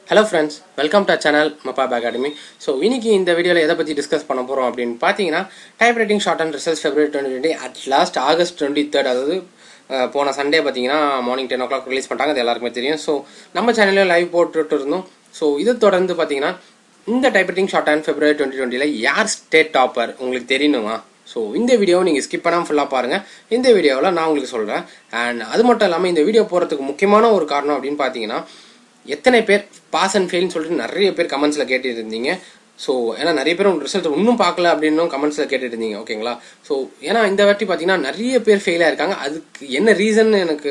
Hello friends welcome to channel மப்பாப் academy so இன்னைக்கு இந்த வீடியோவில் எதை பற்றி டிஸ்கஸ் பண்ண போகிறோம் அப்படின்னு பார்த்தீங்கன்னா type writing short and results February twenty twenty at last August twenty third அதாவது அஹ், போன சண்டே பார்த்தீங்கன்னா morning ten o'clock release பண்ணிட்டாங்க அது எல்லாருக்குமே தெரியும் ஸோ நம்ம சேனல்லையும் லைவ் போட்டுட்டு இருந்தோம் ஸோ இதை தொடர்ந்து பார்த்தீங்கன்னா இந்த type writing short and February twenty டுவெண்ட்டியில் யார் ஸ்டேட் டாப்பர் உங்களுக்கு தெரியணுமா ஸோ இந்த வீடியோவை நீங்கள் ஸ்கிப் பண்ணாமல் ஃபுல்லாக பாருங்கள் இந்த வீடியோவில் நான் உங்களுக்கு சொல்கிறேன் அண்ட் அது மட்டும் இல்லாமல் இந்த வீடியோ போகிறதுக்கு முக்கியமான ஒரு காரணம் அப்படின்னு பார்த்தீங்கன்னா எத்தனை பேர் பாஸ் அண்ட் ஃபெயில்னு சொல்லிட்டு நிறைய பேர் கமெண்ட்ஸில் கேட்டுட்டு இருந்தீங்க ஸோ ஏன்னா நிறைய பேர் உங்க ரிசல்ட் இன்னும் பார்க்கல அப்படின்னும் கமெண்ட்ஸில் கேட்டுட்டு இருந்தீங்க ஓகேங்களா ஸோ ஏன்னா இந்த வாட்டி பார்த்தீங்கன்னா நிறைய பேர் ஃபெயில் ஆயிருக்காங்க அதுக்கு என்ன ரீசன் எனக்கு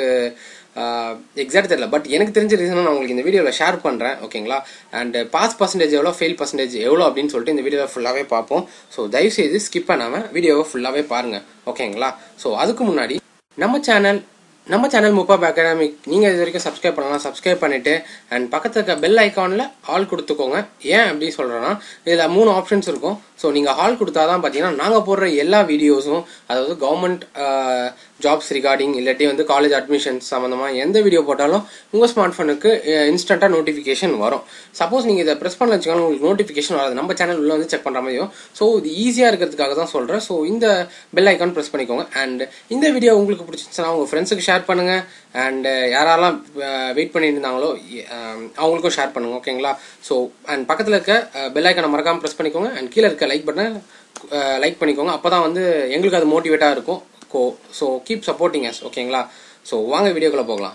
எக்ஸாக்ட் தெரியல பட் எனக்கு தெரிஞ்ச ரீசனை நான் உங்களுக்கு இந்த வீடியோவில் ஷேர் பண்ணுறேன் ஓகேங்களா அண்ட் பாஸ் பர்சன்டேஜ் எவ்வளோ ஃபெயில் பர்சன்டேஜ் எவ்வளோ அப்படின்னு சொல்லிட்டு இந்த வீடியோவை ஃபுல்லாகவே பார்ப்போம் ஸோ தயவுசெய்து ஸ்கிப் பண்ணாமல் வீடியோவை ஃபுல்லாகவே பாருங்கள் ஓகேங்களா ஸோ அதுக்கு முன்னாடி நம்ம சேனல் நம்ம சேனல் முப்பாப் அகாடமிக் நீங்கள் இது வரைக்கும் சப்ஸ்கிரைப் பண்ணலாம் சப்ஸ்கிரைப் பண்ணிட்டு அண்ட் பக்கத்தில் இருக்க பெல் ஐக்கானில் ஆல் கொடுத்துக்கோங்க ஏன் அப்படி சொல்கிறேன்னா இதில் மூணு ஆப்ஷன்ஸ் இருக்கும் ஸோ நீங்கள் ஆல் கொடுத்தா தான் பார்த்தீங்கன்னா நாங்கள் போடுற எல்லா வீடியோஸும் அதாவது கவர்மெண்ட் ஜாப்ஸ் ரிகார்டிங் இல்லாட்டி வந்து காலேஜ் அட்மிஷன்ஸ் சம்மந்தமாக எந்த வீடியோ போட்டாலும் உங்கள் ஸ்மார்ட் ஃபோனுக்கு இன்ஸ்டண்ட்டாக நோட்டிஃபிகேஷன் வரும் சப்போஸ் நீங்கள் இதை ப்ரெஸ் பண்ண வச்சுக்கோங்க உங்களுக்கு நோட்டிஃபிகேஷன் வராது நம்ம சேனல் உள்ள வந்து செக் பண்ணுற மாதிரியும் ஸோ இது ஈஸியாக இருக்கிறதுக்காக தான் சொல்கிறேன் ஸோ இந்த பெல் ஐக்கான் ப்ரெஸ் பண்ணிக்கோங்க அண்ட் இந்த வீடியோ உங்களுக்கு பிடிச்சிருச்சுன்னா உங்கள் ஃப்ரெண்ட்ஸுக்கு ஷேர் பண்ணுங்கள் அண்ட் யாரெல்லாம் வெயிட் பண்ணிட்டு இருந்தாங்களோ அஹ், அவங்களுக்கும் ஷேர் பண்ணுங்க ஓகேங்களா ஸோ அண்ட் பக்கத்தில் இருக்க பெல் ஐக்கானை மறக்காமல் ப்ரெஸ் பண்ணிக்கோங்க அண்ட் கீழே இருக்க லைக் பட்டனை லைக் பண்ணிக்கோங்க அப்போ தான் வந்து எங்களுக்கு அது மோட்டிவேட்டாக இருக்கும் கோ ஸோ கீப் சப்போர்ட்டிங் எஸ் ஓகேங்களா ஸோ வாங்க வீடியோக்குள்ளே போகலாம்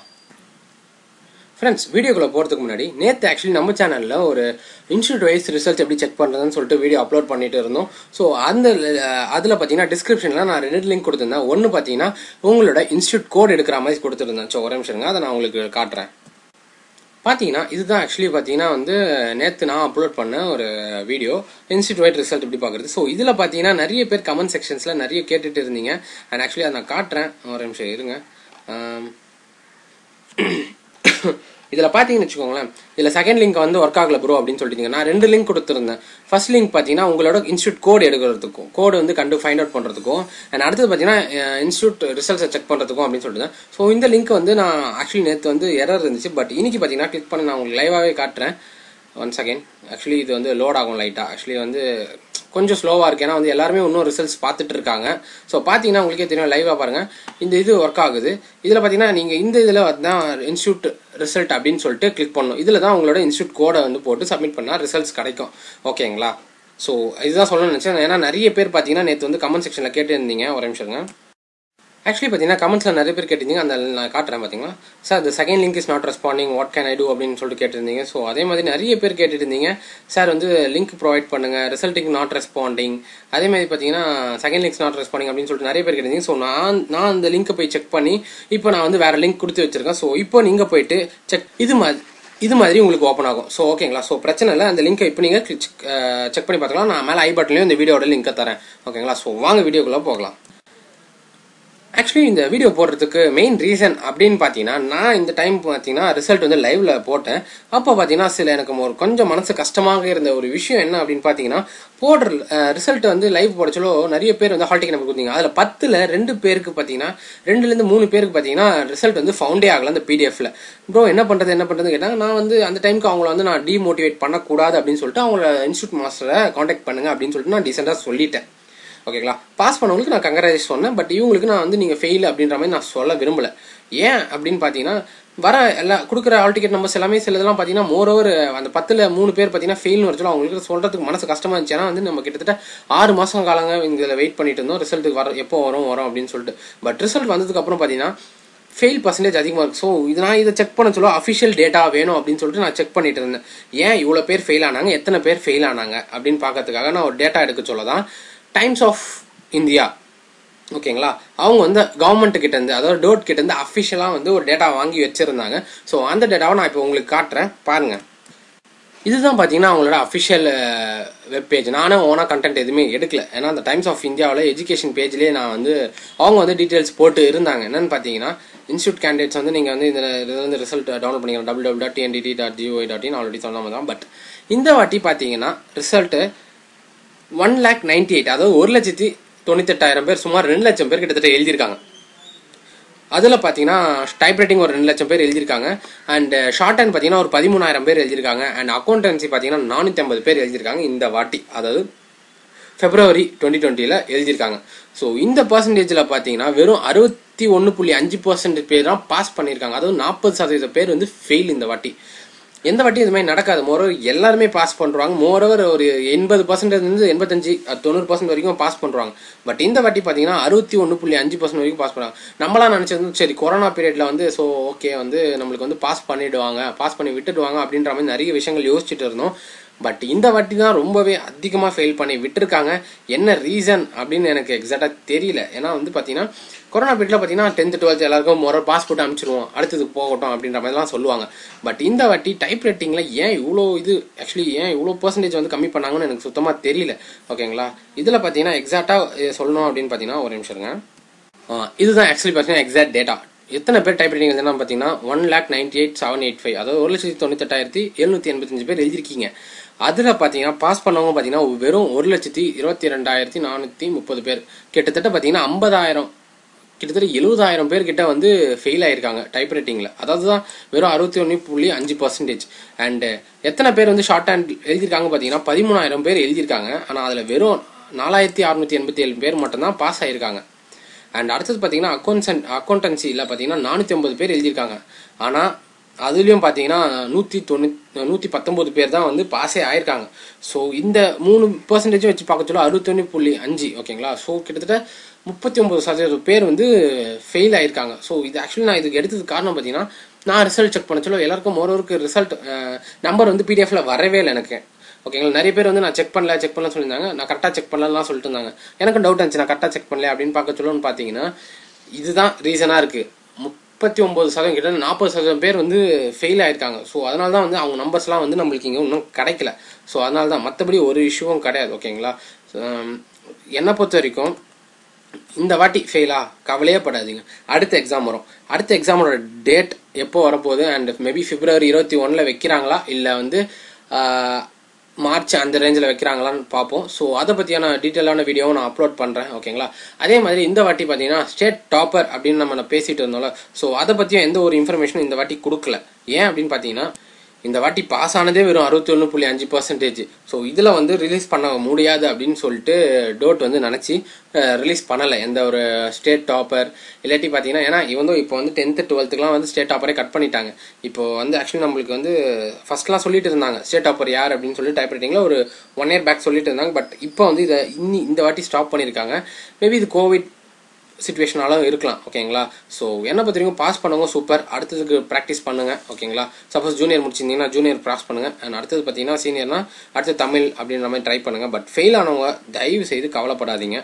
ஃப்ரெண்ட்ஸ் வீடியோக்குள்ள போகிறதுக்கு முன்னாடி நேற்று ஆக்சுவலி நம்ம சேனலில் ஒரு இன்ஸ்டியூட் வைஸ் ரிசல்ட் எப்படி செக் பண்ணுறதுன்னு சொல்லிட்டு வீடியோ அப்லோட் பண்ணிட்டு இருந்தோம் ஸோ அந்த அதில் பார்த்தீங்கன்னா டிஸ்கிரிப்ஷனில் நான் ரெண்டு லிங்க் கொடுத்துருந்தேன் ஒன்று பார்த்தீங்கன்னா உங்களோட இன்ஸ்டியூட் கோட் எடுக்கிற மாதிரி கொடுத்துருந்தேன் ஸோ ஒரு நிமிஷங்க அதை நான் உங்களுக்கு காட்டுறேன் பார்த்தீங்கன்னா இதுதான் ஆக்சுவலி பார்த்தீங்கன்னா வந்து நேற்று நான் அப்லோட் பண்ண ஒரு வீடியோ இன்ஸ்டியூட் வைட் ரிசல்ட் எப்படி பார்க்குறது ஸோ இதில் பார்த்தீங்கன்னா நிறைய பேர் கமெண்ட் செக்ஷன்ஸில் நிறைய கேட்டுட்டு இருந்தீங்க அண்ட் ஆக்சுவலி அதை நான் காட்டுறேன் ஒரு நிமிஷம் இருங்க ஆம். இதில் பார்த்தீங்கன்னு வச்சுக்கோங்களேன் இதில் செகண்ட் லிங்க் வந்து ஒர்க் ஆகல ப்ரோ அப்படின்னு சொல்லிட்டீங்க நான் ரெண்டு லிங்க் கொடுத்துருந்தேன் ஃபர்ஸ்ட் லிங்க் பார்த்தீங்கன்னா உங்களோட இன்ஸ்டியூட் கோட் எடுக்கிறதுக்கும் கோடு வந்து கண்டு ஃபைண்ட் அவுட் பண்ணுறதுக்கும் அண்ட் அடுத்தது பார்த்தீங்கன்னா இன்ஸ்டியூட் ரிசல்ட்ஸை செக் பண்ணுறதுக்கும் அப்படின்னு சொல்லிட்டு ஸோ இந்த லிங்க் வந்து நான் ஆக்சுவலி நேற்று வந்து எரர் இருந்துச்சு பட் இன்னைக்கு பார்த்தீங்கன்னா கிளிக் பண்ணி நான் உங்களுக்கு லைவாகவே காட்டுறேன் ஒன் செகண்ட் ஆக்சுவலி இது வந்து லோட் ஆகும் லைட்டாக ஆக்சுவலி வந்து கொஞ்சம் ஸ்லோவாக இருக்கு ஏன்னா வந்து எல்லாருமே இன்னும் ரிசல்ட்ஸ் பார்த்துட்டு இருக்காங்க ஸோ பார்த்தீங்கன்னா உங்களுக்கே தெரியும் லைவாக பாருங்க இந்த இது ஒர்க் ஆகுது இதில் பார்த்தீங்கன்னா நீங்கள் இந்த இதில் தான் இன்ஸ்டியூட் ரிசல்ட் அப்படின்னு சொல்லிட்டு கிளிக் பண்ணணும் இதில் தான் உங்களோட இன்ஸ்டியூட் கோடை வந்து போட்டு சப்மிட் பண்ணால் ரிசல்ட்ஸ் கிடைக்கும் ஓகேங்களா ஸோ இதுதான் சொல்லணும்னு நினச்சேன் ஏன்னா நிறைய பேர் பார்த்தீங்கன்னா நேற்று வந்து கமெண்ட் செக்ஷனில் கேட்டு இருந்தீங்க ஒரு நிமிஷங்க ஆக்சுவலி பார்த்தீங்கன்னா கமெண்ட்ஸில் நிறைய பேர் கேட்டிருந்தீங்க அந்த நான் காட்டுறேன் பார்த்தீங்களா sir the second link is not responding what can I do அப்படின்னு சொல்லிட்டு கேட்டிருந்தீங்க ஸோ அதே மாதிரி நிறைய பேர் கேட்டுட்டு இருந்தீங்க சார் வந்து லிங்க் ப்ரொவைட் பண்ணுங்க ரிசல்ட்டுக்கு நாட் ரெஸ்பாண்டிங் அதே மாதிரி பார்த்தீங்கன்னா செகண்ட் லிங்க்ஸ் நாட் ரெஸ்பாண்டிங் அப்படின்னு சொல்லிட்டு நிறைய பேர் கேட்டிருந்தீங்க ஸோ நான் நான் அந்த லிங்க்கை போய் செக் பண்ணி இப்போ நான் வந்து வேற லிங்க் கொடுத்து வச்சிருக்கேன் ஸோ இப்போ நீங்கள் போயிட்டு செக் இது மாதிரி இது மாதிரி உங்களுக்கு ஓப்பன் ஆகும் ஸோ ஓகேங்களா ஸோ பிரச்சனை இல்லை அந்த லிங்கை இப்போ நீங்கள் செக் பண்ணி பார்த்துக்கலாம் நான் மேலே ஐ பட்டன்லையும் இந்த வீடியோட லிங்கை தரேன் ஓகேங்களா ஸோ வாங்க வீடியோக்குள்ளே போகலாம் ஆக்சுவலி இந்த வீடியோ போடுறதுக்கு மெயின் ரீசன் அப்படின்னு பார்த்தீங்கன்னா நான் இந்த டைம் பார்த்தீங்கன்னா ரிசல்ட் வந்து லைவ்ல போட்டேன் அப்போ பார்த்தீங்கன்னா சில எனக்கு ஒரு கொஞ்சம் மனசு கஷ்டமாக இருந்த ஒரு விஷயம் என்ன அப்படின்னு பார்த்தீங்கன்னா போடுற ரிசல்ட் வந்து லைவ் போடச்சலோ நிறைய பேர் வந்து ஹால் டிக்கெட் நம்பர் கொடுத்தீங்க அதில் பத்தில் ரெண்டு பேருக்கு பார்த்தீங்கன்னா ரெண்டுலேருந்து மூணு பேருக்கு பார்த்தீங்கன்னா ரிசல்ட் வந்து ஃபவுண்டே ஆகல அந்த பிடிஎஃப்ல ப்ரோ என்ன பண்ணுறது என்ன பண்ணுறது கேட்டாங்க நான் வந்து அந்த டைமுக்கு அவங்கள வந்து நான் டிமோட்டிவேட் பண்ணக்கூடாது அப்படின்னு சொல்லிட்டு அவங்கள இன்ஸ்டியூட் மாஸ்டரை காண்டாக்ட் பண்ணுங்க அப்படின்னு சொல்லிட்டு நான் டீசெண்டாக சொல்லிட்டேன் ஓகேங்களா பாஸ் பண்ணவங்களுக்கு நான் கங்கராஜ் சொன்னேன் பட் இவங்களுக்கு நான் வந்து நீங்கள் ஃபெயில் அப்படின்ற மாதிரி நான் சொல்ல விரும்பல ஏன் அப்படின்னு பார்த்தீங்கன்னா வர எல்லா கொடுக்குற ஆல் டிக்கெட் நம்பர்ஸ் எல்லாமே சிலதெல்லாம் பார்த்தீங்கன்னா மோர் ஓவர் அந்த பத்தில் மூணு பேர் பார்த்தீங்கன்னா ஃபெயில்னு வரச்சோ அவங்களுக்கு சொல்கிறதுக்கு மனசு கஷ்டமா இருந்துச்சு ஏன்னா வந்து நம்ம கிட்டத்தட்ட ஆறு மாதம் காலங்க இதில் வெயிட் பண்ணிட்டு இருந்தோம் ரிசல்ட்டுக்கு வர எப்போ வரும் வரும் அப்படின்னு சொல்லிட்டு பட் ரிசல்ட் வந்ததுக்கு அப்புறம் பார்த்தீங்கன்னா ஃபெயில் பர்சன்டேஜ் அதிகமாக இருக்கு ஸோ இது நான் இதை செக் பண்ண சொல்ல அஃபிஷியல் டேட்டா வேணும் அப்படின்னு சொல்லிட்டு நான் செக் பண்ணிட்டு இருந்தேன் ஏன் இவ்வளோ பேர் ஃபெயில் ஆனாங்க எத்தனை பேர் ஃபெயில் ஆனாங்க அப்படின்னு பார்க்கறதுக்காக நான் ஒரு டேட்டா எடுக்க சொல்ல தான் டைம்ஸ் ஆஃப் இந்தியா ஓகேங்களா அவங்க வந்து கவர்மெண்ட் கிட்ட இருந்து அதாவது டோட் கிட்ட இருந்து அஃபிஷியலாக வந்து ஒரு டேட்டா வாங்கி வச்சிருந்தாங்க ஸோ அந்த டேட்டாவை நான் இப்போ உங்களுக்கு காட்டுறேன் பாருங்க இதுதான் பார்த்தீங்கன்னா அவங்களோட அஃபிஷியல் வெப் பேஜ் நானும் ஓனா கண்டென்ட் எதுவுமே எடுக்கல ஏன்னா அந்த டைம்ஸ் ஆஃப் இந்தியாவில் எஜுகேஷன் பேஜ்லேயே நான் வந்து அவங்க வந்து டீட்டெயில்ஸ் போட்டு இருந்தாங்க என்னன்னு பார்த்தீங்கன்னா இன்ஸ்டியூட் கேண்டிடேட்ஸ் வந்து நீங்கள் வந்து இதில் இதுல இருந்து ரிசல்ட் டவுன்லோட் பண்ணிக்கலாம் W W dot TNDT dot GOI dot in already சொன்ன தான் பட் இந்த வாட்டி பார்த்தீங்கன்னா result one lakh ninety eight அதாவது ஒரு லட்சத்தி தொண்ணூத்தெட்டாயிரம் பேர் சுமார் ரெண்டு லட்சம் பேர் கிட்டத்தட்ட எழுதியிருக்காங்க அதில் பார்த்தீங்கன்னா டைப் ரைட்டிங் ஒரு ரெண்டு லட்சம் பேர் எழுதியிருக்காங்க அண்ட் ஷார்ட் ஹேண்ட் பார்த்தீங்கன்னா ஒரு பதிமூணாயிரம் பேர் எழுதியிருக்காங்க அண்ட் அக்கௌண்டன்சி பார்த்தீங்கன்னா நானூற்றி ஐம்பது பேர் எழுதியிருக்காங்க இந்த வாட்டி அதாவது பிப்ரவரி டுவெண்ட்டி டுவெண்ட்டியில் எழுதியிருக்காங்க ஸோ இந்த பர்சன்டேஜில் பார்த்தீங்கன்னா வெறும் அறுபத்தி ஒன்று புள்ளி அஞ்சு பர்சன்டேஜ் பேர் தான் பாஸ் பண்ணியிருக்காங்க அதுவும் நாற்பது சதவீத பேர் வந்து ஃபெயில் இந்த வாட்டி எந்த வாட்டி இது மாதிரி நடக்காது மோரோவர் எல்லாருமே பாஸ் பண்ணுறாங்க மோரோவர் ஒரு எண்பது பர்சன்டேஜ் இருந்து எண்பத்தஞ்சு தொண்ணூறு பர்சன்ட் வரைக்கும் பாஸ் பண்ணுறாங்க பட் இந்த வாட்டி பார்த்தீங்கன்னா அறுபத்தி ஒன்று புள்ளி அஞ்சு பர்சன்ட் வரைக்கும் பாஸ் பண்ணுறாங்க நம்மளாம் நினச்சது சரி கொரோனா பீரியடில் வந்து ஸோ ஓகே வந்து நம்மளுக்கு வந்து பாஸ் பண்ணிடுவாங்க பாஸ் பண்ணி விட்டுடுவாங்க அப்படின்ற மாதிரி நிறைய விஷயங்கள் யோசிச்சுட்டு இருந்தோம் பட் இந்த வாட்டி தான் ரொம்பவே அதிகமாக ஃபெயில் பண்ணி விட்டுருக்காங்க என்ன ரீசன் அப்படின்னு எனக்கு எக்ஸாக்டாக தெரியல ஏன்னா வந்து பார்த்தீங்கன்னா கொரோனா பீரியடில் பார்த்தீங்கன்னா டென்த்து டுவெல்த் எல்லாருக்கும் முறை பாஸ் போட்டு அனுப்பிச்சிருவோம் அடுத்தது போகட்டும் அப்படின்ற மாதிரிலாம் சொல்லுவாங்க பட் இந்த வாட்டி டைப் ரைட்டிங்கில் ஏன் இவ்வளோ இது ஆக்சுவலி ஏன் இவ்வளோ பர்சன்டேஜ் வந்து கம்மி பண்ணாங்கன்னு எனக்கு சுத்தமாக தெரியல ஓகேங்களா இதில் பார்த்தீங்கன்னா எக்ஸாக்டாக சொல்லணும் அப்படின்னு பார்த்தீங்கன்னா ஒரு நிமிஷம் இருங்க ஆ, இதுதான் ஆக்சுவலி பார்த்தீங்கன்னா எக்ஸாக்ட் டேட்டா எத்தனை பேர் டைப் ரைட்டிங் எழுதுனா பார்த்தீங்கன்னா one lakh ninety eight seven eight five அதாவது ஒரு லட்சத்தி தொண்ணூத்தெட்டாயிரத்தி எழுநூத்தி எண்பத்தஞ்சு பேர் எழுதிருக்கீங்க அதில் பார்த்தீங்கன்னா பாஸ் பண்ணவங்க பார்த்தீங்கன்னா வெறும் ஒரு லட்சத்தி இருபத்தி ரெண்டாயிரத்தி நானூற்றி முப்பது பேர் கிட்டத்தட்ட பார்த்தீங்கன்னா ஐம்பதாயிரம் கிட்டத்தட்ட எழுபதாயிரம் பேர் கிட்ட வந்து ஃபெயில் ஆயிருக்காங்க டைப் ரைட்டிங்கில் அதாவது தான் வெறும் அறுபத்தி ஒன்று புள்ளி அஞ்சு பர்சன்டேஜ் அண்டு எத்தனை பேர் வந்து ஷார்ட் ஹேண்ட் எழுதியிருக்காங்க பார்த்தீங்கன்னா பதிமூணாயிரம் பேர் எழுதியிருக்காங்க ஆனால் அதில் வெறும் நாலாயிரத்தி அறுநூத்தி எண்பத்தி ஏழு பேர் மட்டும்தான் பாஸ் ஆயிருக்காங்க அண்ட் அடுத்தது பார்த்தீங்கன்னா அக்கௌண்ட்ஸ் அக்கௌண்டன்சியில் பார்த்தீங்கன்னா நானூற்றி ஐம்பது பேர் எழுதியிருக்காங்க ஆனால் அதுலேயும் பார்த்தீங்கன்னா நூற்றி தொண்ணூ நூற்றி பத்தொம்போது பேர் தான் வந்து பாஸே ஆயிருக்காங்க ஸோ இந்த மூணு பர்சன்டேஜும் வச்சு பார்க்க சொல்ல அறுபத்தொன்று புள்ளி அஞ்சு ஓகேங்களா ஸோ கிட்டத்தட்ட முப்பத்தி ஒன்பது சதவீதம் பேர் வந்து ஃபெயில் ஆயிருக்காங்க ஸோ இது ஆக்சுவலி நான் இதுக்கு எடுத்தது காரணம் பார்த்தீங்கன்னா நான் ரிசல்ட் செக் பண்ண சொல்ல எல்லாருக்கும் ஒருவருக்கு ரிசல்ட் நம்பர் வந்து பிடிஎஃப்ல வரவே இல்லை எனக்கு ஓகேங்களா நிறைய பேர் வந்து நான் செக் பண்ணல செக் பண்ணல சொல்லியிருந்தாங்க நான் கரெக்டாக செக் பண்ணலாம் சொல்லிட்டு இருந்தாங்க எனக்கும் டவுட் இருந்துச்சு நான் கரெக்டாக செக் பண்ணல அப்படின்னு பார்க்க சொல்லணும்னு பார்த்தீங்கன்னா இதுதான் ரீசனாக இருக்கு முப்பத்தி ஒன்பது சதவீதம் கிட்ட நாற்பது சதவீதம் பேர் வந்து ஃபெயில் ஆயிருக்காங்க ஸோ அதனால தான் வந்து அவங்க நம்பர்ஸ்லாம் வந்து நம்மளுக்கு இங்கே இன்னும் கிடைக்கல ஸோ அதனால தான் மற்றபடி ஒரு இஷ்யூவும் கிடையாது ஓகேங்களா Um, என்னை பொறுத்த வரைக்கும் இந்த வாட்டி ஃபெயிலா கவலையே படாதீங்க அடுத்த எக்ஸாம் வரும் அடுத்த எக்ஸாமோட டேட் எப்போ வரப்போகுது அண்ட் மேபி பிப்ரவரி இருபத்தி ஒன்றில் வைக்கிறாங்களா இல்லை வந்து ஆஹ், மார்ச் அந்த ரேஞ்சில் வைக்கிறாங்களான்னு பார்ப்போம் ஸோ அதை பற்றியான டீட்டெயிலான வீடியோவும் நான் அப்லோட் பண்ணுறேன் ஓகேங்களா அதே மாதிரி இந்த வாட்டி பார்த்தீங்கன்னா ஸ்டேட் டாப்பர் அப்படின்னு நம்ம நான் பேசிட்டு இருந்தோம்ல ஸோ அதை பற்றியும் எந்த ஒரு இன்ஃபர்மேஷனும் இந்த வாட்டி கொடுக்கல ஏன் அப்படின்னு பார்த்தீங்கன்னா இந்த வாட்டி பாஸ் ஆனதே வெறும் அறுபத்தி ஒன்று புள்ளி அஞ்சு பர்சன்டேஜ் ஸோ இதில் வந்து ரிலீஸ் பண்ண முடியாது அப்படின்னு சொல்லிட்டு டோட் வந்து நினச்சி ரிலீஸ் பண்ணலை எந்த ஒரு ஸ்டேட் டாப்பர் இல்லாட்டி பார்த்தீங்கன்னா ஏன்னா இவன் இப்போ வந்து டென்த்து டுவெல்த்துக்குலாம் வந்து ஸ்டேட் டாப்பரே கட் பண்ணிட்டாங்க இப்போ வந்து ஆக்சுவலி நம்மளுக்கு வந்து ஃபர்ஸ்ட்லாம் சொல்லிட்டு இருந்தாங்க ஸ்டேட் டாப்பர் யார் அப்படின்னு சொல்லி டைப் ரைட்டிங்கில் ஒரு ஒன் இயர் பேக் சொல்லிட்டு இருந்தாங்க பட் இப்போ வந்து இதை இன்னி இந்த வாட்டி ஸ்டாப் பண்ணியிருக்காங்க மேபி இது கோவிட் சுச்சுவேஷனாலும் இருக்கலாம் ஓகேங்களா ஸோ என்ன பார்த்துருக்கீங்க பாஸ் பண்ணுங்க சூப்பர் அடுத்ததுக்கு ப்ராக்டிஸ் பண்ணுங்க ஓகேங்களா சப்போஸ் ஜூனியர் முடிச்சிருந்தீங்கன்னா ஜூனியர் பாஸ் பண்ணுங்க அண்ட் அடுத்தது பார்த்தீங்கன்னா சீனியர்னா அடுத்து தமிழ் அப்படின்ற மாதிரி ட்ரை பண்ணுங்க பட் ஃபெயில் ஆனவங்க தயவு செய்து கவலைப்படாதீங்க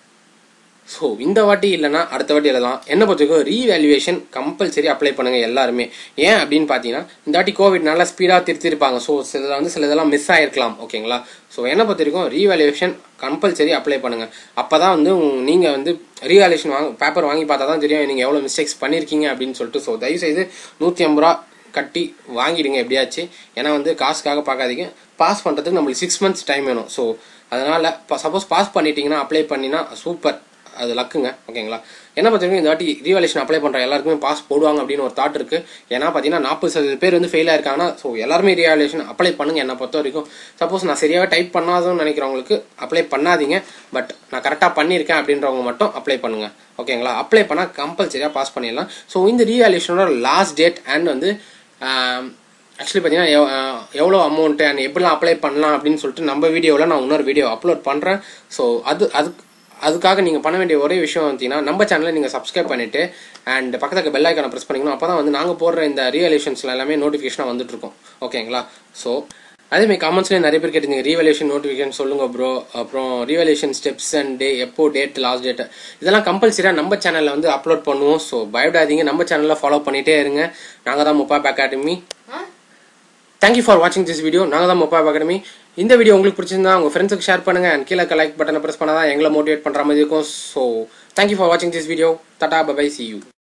ஸோ இந்த வாட்டி இல்லைன்னா அடுத்த வாட்டி எழுதலாம் என்ன பொறுத்தவரைக்கும் ரீவேல்யூவேஷன் கம்பல்சரி அப்ளை பண்ணுங்க எல்லாருமே ஏன் அப்படின்னு பார்த்தீங்கன்னா இந்த வாட்டி கோவிட் நல்லா ஸ்பீடாக திருத்திருப்பாங்க ஸோ சில வந்து சில இதெல்லாம் மிஸ் ஆயிருக்கலாம் ஓகேங்களா ஸோ என்ன பொறுத்த வரைக்கும் ரீவேல்யூவேஷன் கம்பல்சரி அப்ளை பண்ணுங்க அப்பதான் வந்து உங்க- நீங்க வந்து ரீவேல்யூஷன் வாங்க பேப்பர் வாங்கி பார்த்தா தான் தெரியும் நீங்க எவ்வளவு மிஸ்டேக்ஸ் பண்ணிருக்கீங்க அப்படின்னு சொல்லிட்டு ஸோ தயவு செய்து நூத்தி ஐம்பது ரூபா கட்டி வாங்கிடுங்க எப்படியாச்சு ஏன்னா வந்து காசுக்காக பார்க்காதீங்க பாஸ் பண்றதுக்கு நம்மளுக்கு சிக்ஸ் மந்த்ஸ் டைம் வேணும் ஸோ அதனால சப்போஸ் பாஸ் பண்ணிட்டீங்கன்னா அப்ளை பண்ணினா சூப்பர் அது லக்குங்க ஓகேங்களா என்ன பார்த்தீங்கன்னா இந்த வாட்டி ரீவாலேஷன் அப்ளை பண்ற எல்லாருக்குமே பாஸ் போடுவாங்க அப்படின்னு ஒரு தாட் இருக்கு ஏன்னா பார்த்தீங்கன்னா நாற்பது சதவீத பேர் வந்து ஃபெயில் ஆயிருக்காங்கன்னா ஸோ எல்லாருமே ரீவாலேஷன் அப்ளை பண்ணுங்க என்னை பொறுத்த வரைக்கும் சப்போஸ் நான் சரியாவே டைப் பண்ணாதுன்னு நினைக்கிறவங்களுக்கு அப்ளை பண்ணாதீங்க பட் நான் கரெக்டாக பண்ணியிருக்கேன் அப்படின்றவங்க மட்டும் அப்ளை பண்ணுங்க ஓகேங்களா அப்ளை பண்ணால் கம்பல்சரியாக பாஸ் பண்ணிடலாம் ஸோ இந்த ரீவாலேஷனோட லாஸ்ட் டேட் அண்ட் வந்து ஆக்சுவலி பார்த்தீங்கன்னா எவ்- ஆஹ் எவ்வளோ அமௌண்ட் அண்ட் எப்படிலாம் அப்ளை பண்ணலாம் அப்படின்னு சொல்லிட்டு நம்ம வீடியோவில் நான் இன்னொரு வீடியோ அப்லோட் பண்ணுறேன் ஸோ அது அதுக்கு அதுக்காக நீங்கள் பண்ண வேண்டிய ஒரே விஷயம் பார்த்தீங்கன்னா நம்ம சேனலை நீங்கள் சப்ஸ்கிரைப் பண்ணிட்டு அண்ட் பக்கத்துக்கு பெல் ஐக்கானை ப்ரெஸ் பண்ணிக்கணும் அப்போ தான் வந்து நாங்கள் போடுற இந்த ரீவல்யூஷன்ஸ்ல எல்லாமே நோட்டிஃபிகேஷனாக வந்துட்டு இருக்கும் ஓகேங்களா ஸோ அதே மாதிரி காமெண்ட்ஸ்லேயே நிறைய பேர் கேட்டிருந்தீங்க ரீவல்யூஷன் நோட்டிஃபிகேஷன் சொல்லுங்க ப்ரோ அப்புறம் ரீவல்யூஷன் ஸ்டெப்ஸ் அண்ட் டே எப்போ டேட் லாஸ்ட் டேட் இதெல்லாம் கம்பல்சரியாக நம்ம சேனலில் வந்து அப்லோட் பண்ணுவோம் ஸோ பயப்படாதீங்க நம்ம சேனலில் ஃபாலோ பண்ணிட்டே இருங்க நாங்கள் தான் முப்பா அகாடமி தேங்க்யூ ஃபார் வாட்சிங் திஸ் வீடியோ நாங்கள் தான் மொபைல் அகாடமி இந்த வீடியோ உங்களுக்கு பிடிச்சிருந்தா உங்க ஃப்ரெண்ட்ஸுக்கு ஷேர் பண்ணுங்க அண்ட் கீழே லைக் பட்டனை ப்ரெஸ் பண்ணாதான் எங்களை மோட்டிவேட் பண்ற மாதிரி இருக்கும் ஸோ தேங்க்யூ ஃபார் வாட்சிங் திஸ் வீடியோ தட்டா பை சி யூ